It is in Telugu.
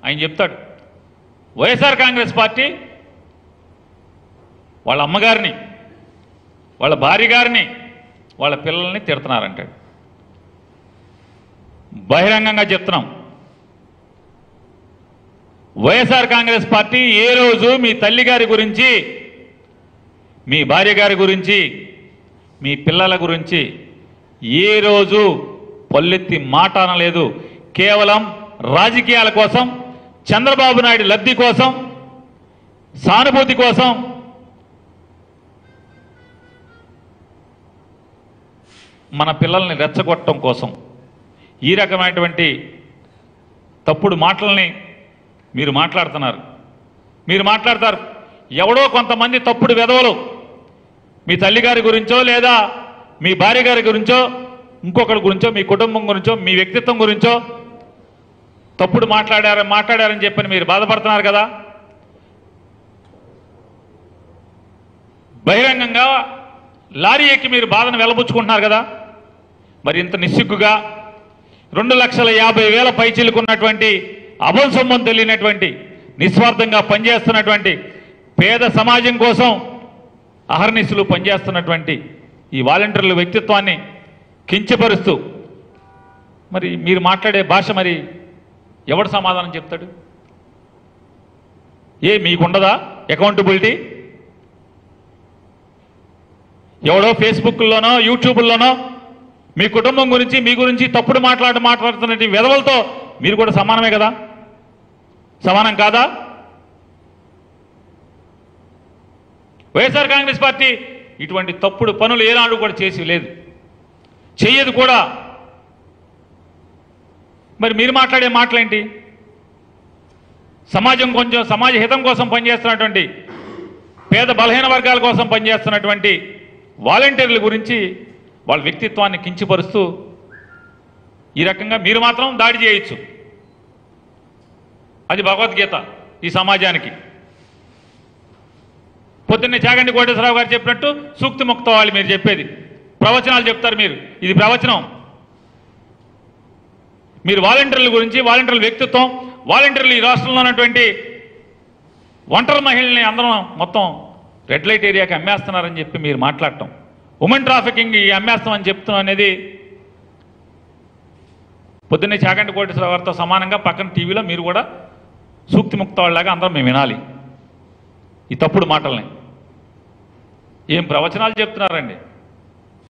ఆయన చెప్తాడు వైఎస్ఆర్ కాంగ్రెస్ పార్టీ వాళ్ళ అమ్మగారిని వాళ్ళ భార్య గారిని వాళ్ళ పిల్లల్ని తిడుతున్నారంటాడు బహిరంగంగా చెప్తున్నాం వైఎస్ఆర్ కాంగ్రెస్ పార్టీ ఏ రోజు మీ తల్లి గారి గురించి మీ భార్య గారి గురించి మీ పిల్లల గురించి ఏ రోజు పల్లెత్తి మాట అనలేదు కేవలం రాజకీయాల కోసం చంద్రబాబు నాయుడు లబ్ధి కోసం సానుభూతి కోసం మన పిల్లల్ని రెచ్చగొట్టడం కోసం ఈ రకమైనటువంటి తప్పుడు మాటల్ని మీరు మాట్లాడుతున్నారు మీరు మాట్లాడతారు ఎవడో కొంతమంది తప్పుడు వెధవలు మీ తల్లిగారి గురించో లేదా మీ భార్య గారి గురించో ఇంకొకరి గురించో మీ కుటుంబం గురించో మీ వ్యక్తిత్వం గురించో తప్పుడు మాట్లాడారని మాట్లాడారని చెప్పని మీరు బాధపడుతున్నారు కదా బహిరంగంగా లారీ ఎక్కి మీరు బాధను వెలబుచ్చుకుంటున్నారు కదా మరి ఇంత నిస్సిగ్గుగా రెండు లక్షల యాభై వేల పైచిలుకున్నటువంటి అభంసొమ్మం తెలియనటువంటి నిస్వార్థంగా పనిచేస్తున్నటువంటి పేద సమాజం కోసం అహర్నిశలు పనిచేస్తున్నటువంటి ఈ వాలంటీర్ల వ్యక్తిత్వాన్ని కించపరుస్తూ మరి మీరు మాట్లాడే భాష మరి ఎవడు సమాధానం చెప్తాడు ఏ మీకుండదా అకౌంటబిలిటీ ఎవడో ఫేస్బుక్లోనో యూట్యూబ్లోనో మీ కుటుంబం గురించి మీ గురించి తప్పుడు మాట్లాడి మాట్లాడుతున్న విధవలతో మీరు కూడా సమానమే కదా సమానం కాదా వైఎస్ఆర్ కాంగ్రెస్ పార్టీ ఇటువంటి తప్పుడు పనులు ఏనాడు కూడా చేసి లేదు చెయ్యదు కూడా మరి మీరు మాట్లాడే మాటలేంటి సమాజం కొంచెం సమాజ హితం కోసం పనిచేస్తున్నటువంటి పేద బలహీన వర్గాల కోసం పనిచేస్తున్నటువంటి వాలంటీర్ల గురించి వాళ్ళ వ్యక్తిత్వాన్ని కించిపరుస్తూ ఈ రకంగా మీరు మాత్రం దాడి చేయొచ్చు అది భగవద్గీత ఈ సమాజానికి పొద్దున్నే చాగంటి కోటేశ్వరరావు గారు చెప్పినట్టు సూక్తి ముక్తవాలి మీరు చెప్పేది ప్రవచనాలు చెప్తారు మీరు ఇది ప్రవచనం మీరు వాలంటీర్ల గురించి వాలంటీర్ల వ్యక్తిత్వం వాలంటీర్లు ఈ రాష్ట్రంలో ఉన్నటువంటి ఒంటరి మహిళల్ని అందరం మొత్తం రెడ్ లైట్ ఏరియాకి అమ్మేస్తున్నారని చెప్పి మీరు మాట్లాడటం ఉమెన్ ట్రాఫికింగ్ ఈ అమ్మేస్తాం అని చెప్తున్నాం అనేది పొద్దున్నే చాగంటి కోటేశ్వరరావు గారితో సమానంగా పక్కన టీవీలో మీరు కూడా సూక్తి ముక్త వాళ్ళలాగా అందరం మేము వినాలి ఈ తప్పుడు మాటల్ని ఏం ప్రవచనాలు చెప్తున్నారండి